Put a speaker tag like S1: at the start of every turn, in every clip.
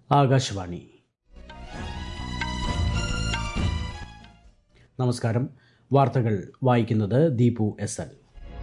S1: ആകാശവാണി നമസ്കാരം വാർത്തകൾ വായിക്കുന്നത് ദീപു എസ് എൽ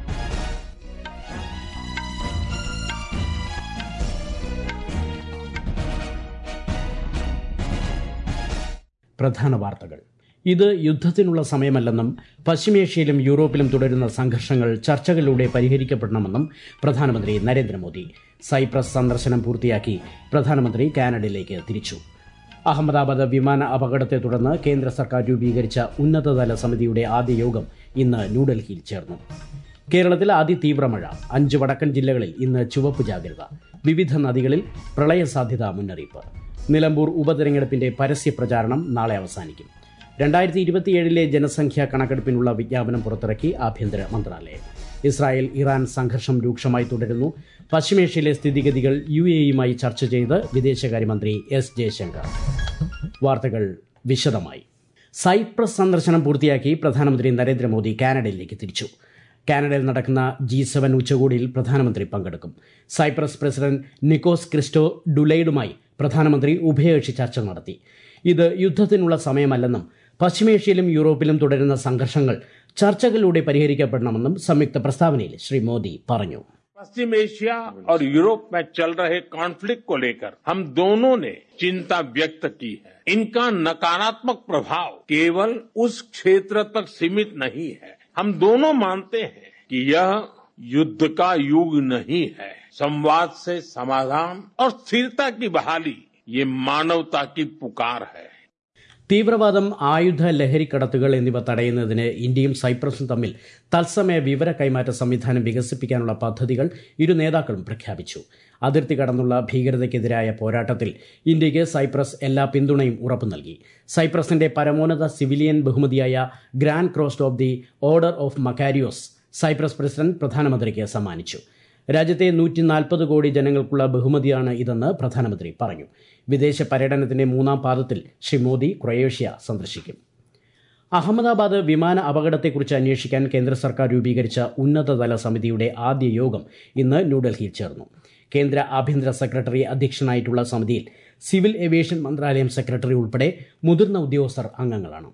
S1: പ്രധാന വാർത്തകൾ ഇത് യുദ്ധത്തിനുള്ള സമയമല്ലെന്നും പശ്ചിമേഷ്യയിലും യൂറോപ്പിലും തുടരുന്ന സംഘർഷങ്ങൾ ചർച്ചകളിലൂടെ പരിഹരിക്കപ്പെടണമെന്നും പ്രധാനമന്ത്രി നരേന്ദ്രമോദി സൈപ്രസ് സന്ദർശനം പൂർത്തിയാക്കി പ്രധാനമന്ത്രി കാനഡയിലേക്ക് തിരിച്ചു അഹമ്മദാബാദ് വിമാന അപകടത്തെ തുടർന്ന് കേന്ദ്ര സർക്കാർ രൂപീകരിച്ച ഉന്നതതല സമിതിയുടെ ആദ്യ യോഗം ഇന്ന് ന്യൂഡൽഹിയിൽ ചേർന്നു കേരളത്തിൽ അതിതീവ്ര മഴ അഞ്ച് വടക്കൻ ജില്ലകളിൽ ഇന്ന് ചുവപ്പ് ജാഗ്രത വിവിധ നദികളിൽ പ്രളയ സാധ്യതാ മുന്നറിയിപ്പ് നിലമ്പൂർ ഉപതെരഞ്ഞെടുപ്പിന്റെ പരസ്യ പ്രചാരണം നാളെ അവസാനിക്കും രണ്ടായിരത്തി ഇരുപത്തിയേഴിലെ ജനസംഖ്യാ കണക്കെടുപ്പിനുള്ള വിജ്ഞാപനം പുറത്തിറക്കി ആഭ്യന്തര മന്ത്രാലയം ഇസ്രായേൽ ഇറാൻ സംഘർഷം രൂക്ഷമായി തുടരുന്നു പശ്ചിമേഷ്യയിലെ സ്ഥിതിഗതികൾ യു എയുമായി ചർച്ച ചെയ്ത് വിദേശകാര്യമന്ത്രി എസ് ജയശങ്കർ വാർത്തകൾ വിശദമായി സൈപ്രസ് സന്ദർശനം പൂർത്തിയാക്കി പ്രധാനമന്ത്രി നരേന്ദ്രമോദി കാനഡയിലേക്ക് തിരിച്ചു കാനഡയിൽ നടക്കുന്ന ജി സെവൻ ഉച്ചകോടിയിൽ പ്രധാനമന്ത്രി പങ്കെടുക്കും സൈപ്രസ് പ്രസിഡന്റ് നിക്കോസ് ക്രിസ്റ്റോ ഡുലൈഡുമായി പ്രധാനമന്ത്രി ഉഭയകക്ഷി ചർച്ച നടത്തി ഇത് യുദ്ധത്തിനുള്ള സമയമല്ലെന്നും പശ്ചിമേഷ്യയിലും യൂറോപ്പിലും തുടരുന്ന സംഘർഷങ്ങൾ ചർച്ചകളിലൂടെ പരിഹരിക്കപ്പെടണമെന്നും സംയുക്ത പ്രസ്താവനയിൽ ശ്രീ മോദി പറഞ്ഞു
S2: पश्चिम एशिया और यूरोप में चल रहे कॉन्फ्लिक्ट को लेकर हम दोनों ने चिंता व्यक्त की है इनका नकारात्मक प्रभाव केवल उस क्षेत्र तक सीमित नहीं है हम दोनों मानते हैं कि यह युद्ध का युग नहीं है संवाद से समाधान और स्थिरता की बहाली ये मानवता की पुकार है
S1: തീവ്രവാദം ആയുധ ലഹരിക്കടത്തുകൾ എന്നിവ തടയുന്നതിന് ഇന്ത്യയും സൈപ്രസും തമ്മിൽ തത്സമയ വിവര കൈമാറ്റ സംവിധാനം വികസിപ്പിക്കാനുള്ള പദ്ധതികൾ ഇരു നേതാക്കളും പ്രഖ്യാപിച്ചു അതിർത്തി കടന്നുള്ള ഭീകരതയ്ക്കെതിരായ പോരാട്ടത്തിൽ ഇന്ത്യയ്ക്ക് സൈപ്രസ് എല്ലാ പിന്തുണയും ഉറപ്പു നൽകി സൈപ്രസിന്റെ പരമോന്നത സിവിലിയൻ ബഹുമതിയായ grand cross of the order of Makarios Cyprus president പ്രധാനമന്ത്രിക്ക് സമ്മാനിച്ചു രാജ്യത്തെ നൂറ്റി നാൽപ്പത് കോടി ജനങ്ങൾക്കുള്ള ബഹുമതിയാണ് ഇതെന്ന് പ്രധാനമന്ത്രി പറഞ്ഞു വിദേശ പര്യടനത്തിന്റെ മൂന്നാം പാദത്തിൽ ശ്രീ മോദി ക്രൊയേഷ്യ സന്ദർശിക്കും അഹമ്മദാബാദ് വിമാന അപകടത്തെക്കുറിച്ച് അന്വേഷിക്കാൻ കേന്ദ്ര സർക്കാർ രൂപീകരിച്ച ഉന്നതതല സമിതിയുടെ ആദ്യ യോഗം ഇന്ന് ന്യൂഡൽഹിയിൽ ചേർന്നു കേന്ദ്ര ആഭ്യന്തര സെക്രട്ടറി അധ്യക്ഷനായിട്ടുള്ള സമിതിയിൽ സിവിൽ ഏവിയേഷൻ മന്ത്രാലയം സെക്രട്ടറി ഉൾപ്പെടെ മുതിർന്ന ഉദ്യോഗസ്ഥർ അംഗങ്ങളാണ്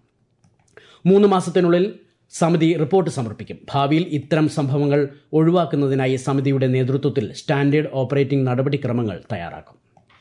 S1: മൂന്ന് മാസത്തിനുള്ളിൽ സമിതി റിപ്പോർട്ട് സമർപ്പിക്കും ഭാവിയിൽ ഇത്തരം സംഭവങ്ങൾ ഒഴിവാക്കുന്നതിനായി സമിതിയുടെ നേതൃത്വത്തിൽ സ്റ്റാൻഡേർഡ് ഓപ്പറേറ്റിംഗ് നടപടിക്രമങ്ങൾ തയ്യാറാക്കും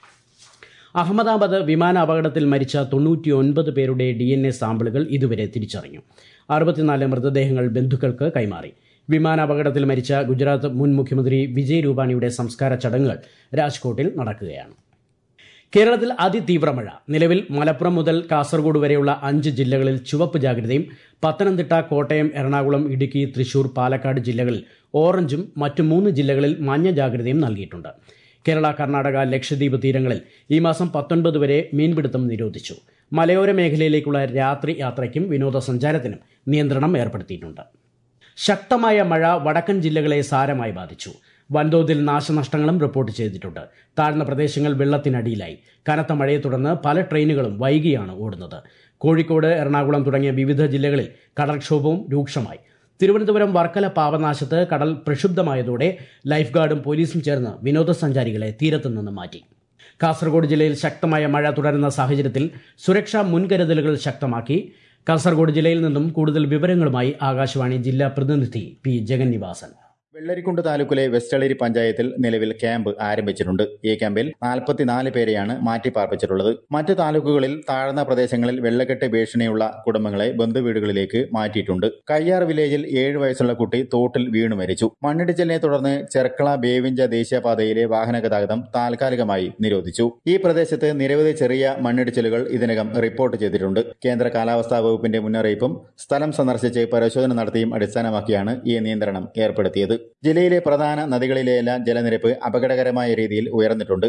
S1: അഹമ്മദാബാദ് വിമാന അപകടത്തിൽ മരിച്ച തൊണ്ണൂറ്റിയൊൻപത് പേരുടെ ഡി എൻ എ സാമ്പിളുകൾ ഇതുവരെ തിരിച്ചറിഞ്ഞു അറുപത്തിനാല് മൃതദേഹങ്ങൾ ബന്ധുക്കൾക്ക് കൈമാറി വിമാനാപകടത്തിൽ മരിച്ച ഗുജറാത്ത് മുൻ മുഖ്യമന്ത്രി വിജയ് രൂപാണിയുടെ സംസ്കാര ചടങ്ങുകൾ രാജ്കോട്ടിൽ നടക്കുകയാണ് കേരളത്തിൽ അതിതീവ്ര മഴ നിലവിൽ മലപ്പുറം മുതൽ കാസർഗോഡ് വരെയുള്ള അഞ്ച് ജില്ലകളിൽ ചുവപ്പ് ജാഗ്രതയും പത്തനംതിട്ട കോട്ടയം എറണാകുളം ഇടുക്കി തൃശൂർ പാലക്കാട് ജില്ലകളിൽ ഓറഞ്ചും മറ്റു മൂന്ന് ജില്ലകളിൽ മഞ്ഞ ജാഗ്രതയും നൽകിയിട്ടുണ്ട് കേരള കർണാടക ലക്ഷദ്വീപ് തീരങ്ങളിൽ ഈ മാസം പത്തൊൻപത് വരെ മീൻപിടുത്തം നിരോധിച്ചു മലയോര മേഖലയിലേക്കുള്ള രാത്രി യാത്രയ്ക്കും വിനോദസഞ്ചാരത്തിനും നിയന്ത്രണം ഏർപ്പെടുത്തിയിട്ടുണ്ട് ശക്തമായ മഴ വടക്കൻ ജില്ലകളെ സാരമായി ബാധിച്ചു വൻതോതിൽ നാശനഷ്ടങ്ങളും റിപ്പോർട്ട് ചെയ്തിട്ടുണ്ട് താഴ്ന്ന പ്രദേശങ്ങൾ വെള്ളത്തിനടിയിലായി കനത്ത മഴയെ തുടർന്ന് പല ട്രെയിനുകളും വൈകിയാണ് ഓടുന്നത് കോഴിക്കോട് എറണാകുളം തുടങ്ങിയ വിവിധ ജില്ലകളിൽ കടൽക്ഷോഭവും രൂക്ഷമായി തിരുവനന്തപുരം വർക്കല പാപനാശത്ത് കടൽ പ്രക്ഷുബ്ധമായതോടെ ലൈഫ് ഗാർഡും പോലീസും ചേർന്ന് വിനോദസഞ്ചാരികളെ തീരത്തു നിന്ന് മാറ്റി കാസർഗോഡ് ജില്ലയിൽ ശക്തമായ മഴ തുടരുന്ന സാഹചര്യത്തിൽ സുരക്ഷാ മുൻകരുതലുകൾ ശക്തമാക്കി കാസർഗോഡ് ജില്ലയിൽ നിന്നും കൂടുതൽ വിവരങ്ങളുമായി ആകാശവാണി ജില്ലാ പ്രതിനിധി പി ജഗന്നിവാസൻ
S3: വെള്ളരിക്കുണ്ട് താലൂക്കിലെ വെസ്റ്റളേരി പഞ്ചായത്തിൽ നിലവിൽ ക്യാമ്പ് ആരംഭിച്ചിട്ടുണ്ട് ഈ ക്യാമ്പിൽ നാൽപ്പത്തിനാല് പേരെയാണ് മാറ്റിപ്പാർപ്പിച്ചിട്ടുള്ളത് മറ്റ് താലൂക്കുകളിൽ താഴ്ന്ന പ്രദേശങ്ങളിൽ വെള്ളക്കെട്ട് ഭീഷണിയുള്ള കുടുംബങ്ങളെ ബന്ധുവീടുകളിലേക്ക് മാറ്റിയിട്ടുണ്ട് കയ്യാർ വില്ലേജിൽ ഏഴ് വയസ്സുള്ള കുട്ടി തോട്ടിൽ വീണു മരിച്ചു മണ്ണിടിച്ചിലിനെ തുടർന്ന് ചെർക്കള ബേവിഞ്ച ദേശീയപാതയിലെ വാഹന ഗതാഗതം താൽക്കാലികമായി നിരോധിച്ചു ഈ പ്രദേശത്ത് നിരവധി ചെറിയ മണ്ണിടിച്ചിലുകൾ ഇതിനകം റിപ്പോർട്ട് ചെയ്തിട്ടുണ്ട് കേന്ദ്ര കാലാവസ്ഥാ വകുപ്പിന്റെ മുന്നറിയിപ്പും സ്ഥലം സന്ദർശിച്ച് പരിശോധന നടത്തിയും അടിസ്ഥാനമാക്കിയാണ് ഈ നിയന്ത്രണം ഏർപ്പെടുത്തിയത് ജില്ലയിലെ പ്രധാന നദികളിലെല്ലാം ജലനിരപ്പ് അപകടകരമായ രീതിയിൽ ഉയർന്നിട്ടുണ്ട്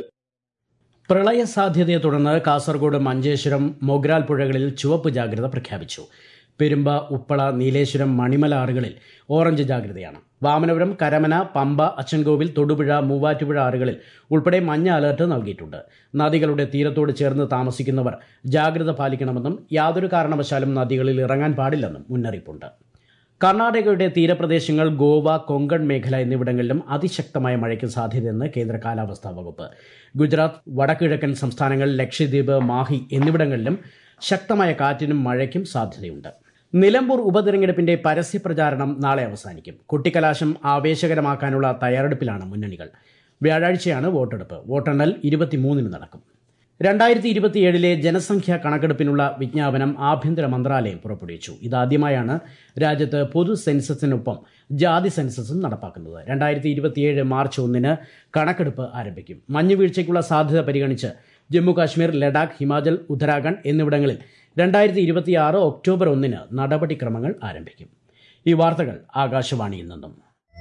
S1: പ്രളയ സാധ്യതയെ തുടർന്ന് കാസർഗോഡ് മഞ്ചേശ്വരം മൊഗ്രാൽ പുഴകളിൽ ചുവപ്പ് ജാഗ്രത പ്രഖ്യാപിച്ചു പെരുമ്പ ഉപ്പള നീലേശ്വരം മണിമല ആറുകളിൽ ഓറഞ്ച് ജാഗ്രതയാണ് വാമനപുരം കരമന പമ്പ അച്ചൻകോവിൽ തൊടുപുഴ മൂവാറ്റുപുഴ ആറുകളിൽ ഉൾപ്പെടെ മഞ്ഞ അലർട്ട് നൽകിയിട്ടുണ്ട് നദികളുടെ തീരത്തോട് ചേർന്ന് താമസിക്കുന്നവർ ജാഗ്രത പാലിക്കണമെന്നും യാതൊരു കാരണവശാലും നദികളിൽ ഇറങ്ങാൻ പാടില്ലെന്നും മുന്നറിയിപ്പുണ്ട് കർണാടകയുടെ തീരപ്രദേശങ്ങൾ ഗോവ കൊങ്കൺ മേഖല എന്നിവിടങ്ങളിലും അതിശക്തമായ മഴയ്ക്ക് സാധ്യതയെന്ന് കേന്ദ്ര കാലാവസ്ഥാ വകുപ്പ് ഗുജറാത്ത് വടക്കിഴക്കൻ സംസ്ഥാനങ്ങൾ ലക്ഷദ്വീപ് മാഹി എന്നിവിടങ്ങളിലും ശക്തമായ കാറ്റിനും മഴയ്ക്കും സാധ്യതയുണ്ട് നിലമ്പൂർ ഉപതെരഞ്ഞെടുപ്പിന്റെ പരസ്യപ്രചാരണം നാളെ അവസാനിക്കും കുട്ടിക്കലാശം ആവേശകരമാക്കാനുള്ള തയ്യാറെടുപ്പിലാണ് മുന്നണികൾ വ്യാഴാഴ്ചയാണ് വോട്ടെടുപ്പ് വോട്ടെണ്ണൽ ഇരുപത്തിമൂന്നിന് നടക്കും രണ്ടായിരത്തി ഇരുപത്തിയേഴിലെ ജനസംഖ്യാ കണക്കെടുപ്പിനുള്ള വിജ്ഞാപനം ആഭ്യന്തര മന്ത്രാലയം പുറപ്പെടുവിച്ചു ഇതാദ്യമായാണ് രാജ്യത്ത് പൊതു സെൻസസിനൊപ്പം ജാതി സെൻസസും നടപ്പാക്കുന്നത് രണ്ടായിരത്തി ഇരുപത്തിയേഴ് മാർച്ച് ഒന്നിന് കണക്കെടുപ്പ് ആരംഭിക്കും മഞ്ഞുവീഴ്ചയ്ക്കുള്ള സാധ്യത പരിഗണിച്ച് ജമ്മു കാശ്മീർ ലഡാക്ക് ഹിമാചൽ ഉത്തരാഖണ്ഡ് എന്നിവിടങ്ങളിൽ രണ്ടായിരത്തി ഇരുപത്തിയാറ് ഒക്ടോബർ ഒന്നിന് നടപടിക്രമങ്ങൾ ആരംഭിക്കും ഈ വാർത്തകൾ ആകാശവാണിയിൽ നിന്നും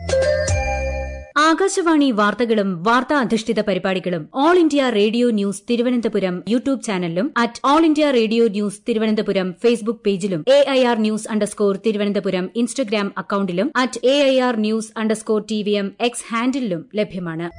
S4: ആകാശവാണി വാർത്തകളും വാർത്താ അധിഷ്ഠിത പരിപാടികളും all India radio news Thiruvananthapuram YouTube ചാനലിലും at all India radio news Thiruvananthapuram Facebook പേജിലും A I R news underscore Thiruvananthapuram Instagram അക്കൌണ്ടിലും at A I R news underscore T V M X ഹാൻഡിലും ലഭ്യമാണ്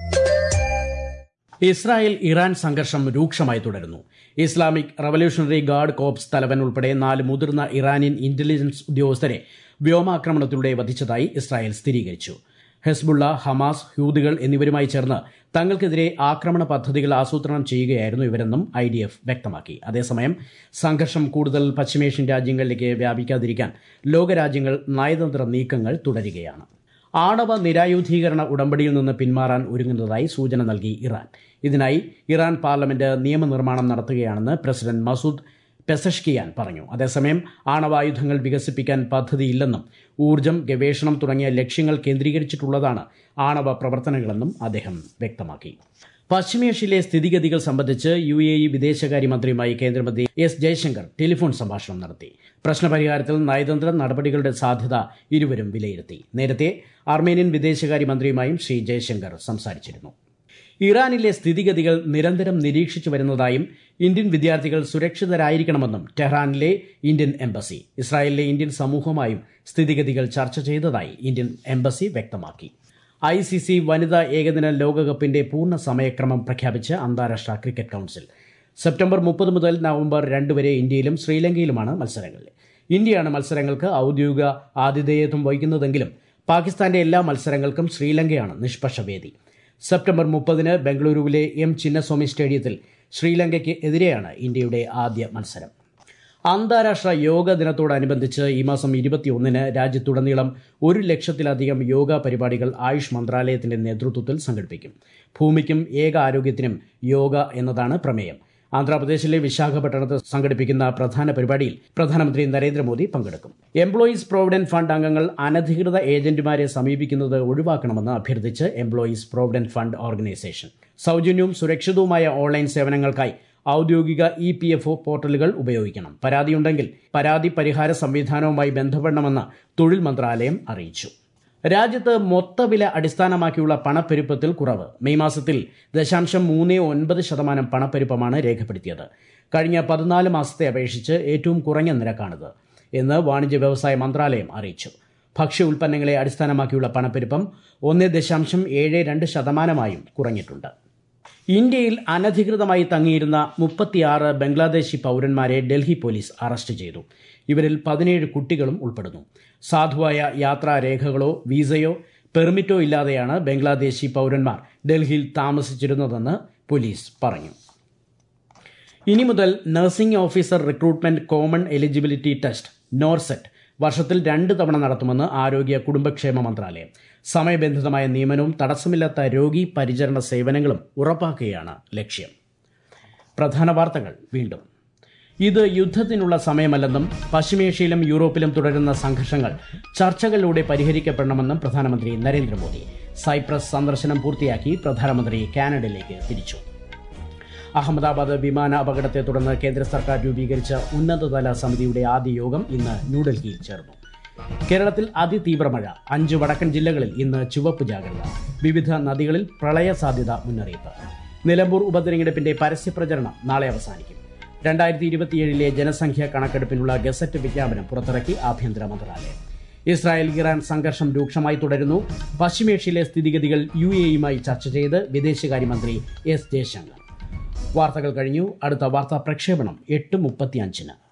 S1: ഇസ്രായേൽ ഇറാൻ സംഘർഷം രൂക്ഷമായി തുടരുന്നു ഇസ്ലാമിക് റവല്യൂഷണറി ഗാർഡ് കോപ്സ് തലവൻ ഉൾപ്പെടെ നാല് മുതിർന്ന ഇറാനിയൻ ഇന്റലിജൻസ് ഉദ്യോഗസ്ഥരെ വ്യോമാക്രമണത്തിലൂടെ വധിച്ചതായി ഇസ്രായേൽ സ്ഥിരീകരിച്ചു ഹെസ്ബുള്ള ഹമാസ് ഹ്യൂദികൾ എന്നിവരുമായി ചേർന്ന് തങ്ങൾക്കെതിരെ ആക്രമണ പദ്ധതികൾ ആസൂത്രണം ചെയ്യുകയായിരുന്നു ഇവരെന്നും ഐ ഡി എഫ് വ്യക്തമാക്കി അതേസമയം സംഘർഷം കൂടുതൽ പശ്ചിമേഷ്യൻ രാജ്യങ്ങളിലേക്ക് വ്യാപിക്കാതിരിക്കാൻ ലോകരാജ്യങ്ങൾ നയതന്ത്ര നീക്കങ്ങൾ തുടരുകയാണ് ആണവ നിരായുധീകരണ ഉടമ്പടിയിൽ നിന്ന് പിന്മാറാൻ ഒരുങ്ങുന്നതായി സൂചന നൽകി ഇറാൻ ഇതിനായി ഇറാൻ പാർലമെന്റ് നിയമനിർമ്മാണം നടത്തുകയാണെന്ന് പ്രസിഡന്റ് മസൂദ് പെസഷ്കിയാൻ പറഞ്ഞു അതേസമയം ആണവായുധങ്ങൾ വികസിപ്പിക്കാൻ പദ്ധതിയില്ലെന്നും ഊർജ്ജം ഗവേഷണം തുടങ്ങിയ ലക്ഷ്യങ്ങൾ കേന്ദ്രീകരിച്ചിട്ടുള്ളതാണ് ആണവ പ്രവർത്തനങ്ങളെന്നും അദ്ദേഹം വ്യക്തമാക്കി പശ്ചിമേഷ്യയിലെ സ്ഥിതിഗതികൾ സംബന്ധിച്ച് യു എ ഇ വിദേശകാര്യമന്ത്രിയുമായി കേന്ദ്രമന്ത്രി എസ് ജയശങ്കർ ടെലിഫോൺ സംഭാഷണം നടത്തി പ്രശ്നപരിഹാരത്തിൽ നയതന്ത്ര നടപടികളുടെ സാധ്യത ഇരുവരും വിലയിരുത്തി നേരത്തെ അർമേനിയൻ വിദേശകാര്യമന്ത്രിയുമായും ശ്രീ ജയശങ്കർ സംസാരിച്ചിരുന്നു ഇറാനിലെ സ്ഥിതിഗതികൾ നിരന്തരം നിരീക്ഷിച്ചു വരുന്നതായും ഇന്ത്യൻ വിദ്യാർത്ഥികൾ സുരക്ഷിതരായിരിക്കണമെന്നും ടെഹ്റാനിലെ ഇന്ത്യൻ എംബസി ഇസ്രായേലിലെ ഇന്ത്യൻ സമൂഹമായും സ്ഥിതിഗതികൾ ചർച്ച ചെയ്തതായി ഇന്ത്യൻ എംബസി വ്യക്തമാക്കി ഐ സി സി വനിതാ ഏകദിന ലോകകപ്പിന്റെ പൂർണ്ണ സമയക്രമം പ്രഖ്യാപിച്ച് അന്താരാഷ്ട്ര ക്രിക്കറ്റ് കൌൺസിൽ സെപ്റ്റംബർ മുപ്പത് മുതൽ നവംബർ രണ്ട് വരെ ഇന്ത്യയിലും ശ്രീലങ്കയിലുമാണ് മത്സരങ്ങൾ ഇന്ത്യയാണ് മത്സരങ്ങൾക്ക് ഔദ്യോഗിക ആതിഥേയത്വം വഹിക്കുന്നതെങ്കിലും പാകിസ്ഥാന്റെ എല്ലാ മത്സരങ്ങൾക്കും ശ്രീലങ്കയാണ് നിഷ്പക്ഷ വേദി സെപ്റ്റംബർ മുപ്പതിന് ബംഗളൂരുവിലെ എം ചിന്നസ്വാമി സ്റ്റേഡിയത്തിൽ ശ്രീലങ്കയ്ക്ക് എതിരെയാണ് ഇന്ത്യയുടെ ആദ്യ മത്സരം അന്താരാഷ്ട്ര യോഗ ദിനത്തോടനുബന്ധിച്ച് ഈ മാസം ഇരുപത്തിയൊന്നിന് രാജ്യത്തുടനീളം ഒരു ലക്ഷത്തിലധികം യോഗ പരിപാടികൾ ആയുഷ് മന്ത്രാലയത്തിന്റെ നേതൃത്വത്തിൽ സംഘടിപ്പിക്കും ഭൂമിക്കും ഏക ആരോഗ്യത്തിനും യോഗ എന്നതാണ് പ്രമേയം ആന്ധ്രാപ്രദേശിലെ വിശാഖപട്ടണത്ത് സംഘടിപ്പിക്കുന്ന പ്രധാന പരിപാടിയിൽ പ്രധാനമന്ത്രി നരേന്ദ്രമോദി പങ്കെടുക്കും എംപ്ലോയീസ് പ്രോവിഡന്റ് ഫണ്ട് അംഗങ്ങൾ അനധികൃത ഏജന്റുമാരെ സമീപിക്കുന്നത് ഒഴിവാക്കണമെന്ന് അഭ്യർത്ഥിച്ച് എംപ്ലോയീസ് പ്രോവിഡന്റ് ഫണ്ട് ഓർഗനൈസേഷൻ സൌജന്യവും സുരക്ഷിതവുമായ ഓൺലൈൻ സേവനങ്ങൾക്കായി ഔദ്യോഗിക ഇ പി എഫ് ഒ പോർട്ടലുകൾ ഉപയോഗിക്കണം പരാതിയുണ്ടെങ്കിൽ പരാതി പരിഹാര സംവിധാനവുമായി ബന്ധപ്പെടണമെന്ന് തൊഴിൽ മന്ത്രാലയം അറിയിച്ചു രാജ്യത്ത് മൊത്തവില അടിസ്ഥാനമാക്കിയുള്ള പണപ്പെരുപ്പത്തിൽ കുറവ് മെയ് മാസത്തിൽ ദശാംശം മൂന്ന് ഒൻപത് ശതമാനം പണപ്പെരുപ്പമാണ് രേഖപ്പെടുത്തിയത് കഴിഞ്ഞ പതിനാല് മാസത്തെ അപേക്ഷിച്ച് ഏറ്റവും കുറഞ്ഞ നിരക്കാണിത് എന്ന് വാണിജ്യ വ്യവസായ മന്ത്രാലയം അറിയിച്ചു ഭക്ഷ്യ ഉൽപ്പന്നങ്ങളെ അടിസ്ഥാനമാക്കിയുള്ള പണപ്പെരുപ്പം ഒന്ന് ദശാംശം ഏഴ് രണ്ട് ശതമാനമായും കുറഞ്ഞിട്ടുണ്ട് ഇന്ത്യയിൽ അനധികൃതമായി തങ്ങിയിരുന്ന മുപ്പത്തിയാറ് ബംഗ്ലാദേശി പൌരന്മാരെ ഡൽഹി പോലീസ് അറസ്റ്റ് ചെയ്തു ഇവരിൽ പതിനേഴ് കുട്ടികളും ഉൾപ്പെടുന്നു സാധുവായ യാത്രാരേഖകളോ വീസയോ പെർമിറ്റോ ഇല്ലാതെയാണ് ബംഗ്ലാദേശി പൌരന്മാർ ഡൽഹിയിൽ താമസിച്ചിരുന്നതെന്ന് പോലീസ് പറഞ്ഞു ഇനി മുതൽ nursing officer recruitment common eligibility test NORCET വർഷത്തിൽ രണ്ട് തവണ നടത്തുമെന്ന് ആരോഗ്യ കുടുംബക്ഷേമ മന്ത്രാലയം സമയബന്ധിതമായ നിയമനവും തടസ്സമില്ലാത്ത രോഗി പരിചരണ സേവനങ്ങളും ഉറപ്പാക്കുകയാണ് ലക്ഷ്യം പ്രധാന വാർത്തകൾ വീണ്ടും ഇത് യുദ്ധത്തിനുള്ള സമയമല്ലെന്നും പശ്ചിമേഷ്യയിലും യൂറോപ്പിലും തുടരുന്ന സംഘർഷങ്ങൾ ചർച്ചകളിലൂടെ പരിഹരിക്കപ്പെടണമെന്നും പ്രധാനമന്ത്രി നരേന്ദ്രമോദി സൈപ്രസ് സന്ദർശനം പൂർത്തിയാക്കി പ്രധാനമന്ത്രി കാനഡയിലേക്ക് തിരിച്ചു അഹമ്മദാബാദ് വിമാന അപകടത്തെ തുടർന്ന് കേന്ദ്ര സർക്കാർ രൂപീകരിച്ച ഉന്നതതല സമിതിയുടെ ആദ്യ യോഗം ഇന്ന് ന്യൂഡൽഹിയിൽ ചേർന്നു കേരളത്തിൽ അതിതീവ്ര മഴ അഞ്ച് വടക്കൻ ജില്ലകളിൽ ഇന്ന് ചുവപ്പ് ജാഗ്രത വിവിധ നദികളിൽ പ്രളയ സാധ്യത മുന്നറിയിപ്പ് നിലമ്പൂർ ഉപതെരഞ്ഞെടുപ്പിന്റെ പരസ്യപ്രചരണം നാളെ അവസാനിക്കും രണ്ടായിരത്തി ഇരുപത്തിയേഴിലെ ജനസംഖ്യാ കണക്കെടുപ്പിനുള്ള ഗസറ്റ് വിജ്ഞാപനം പുറത്തിറക്കി ആഭ്യന്തര മന്ത്രാലയം ഇസ്രായേൽ ഇറാൻ സംഘർഷം രൂക്ഷമായി തുടരുന്നു പശ്ചിമേഷ്യയിലെ സ്ഥിതിഗതികൾ യു എയുമായി ചർച്ച ചെയ്ത് വിദേശകാര്യമന്ത്രി എസ് ജയശങ്കർ വാർത്തകൾ കഴിഞ്ഞു അടുത്ത വാർത്താ പ്രക്ഷേപണം എട്ട് മുപ്പത്തിയഞ്ചിന്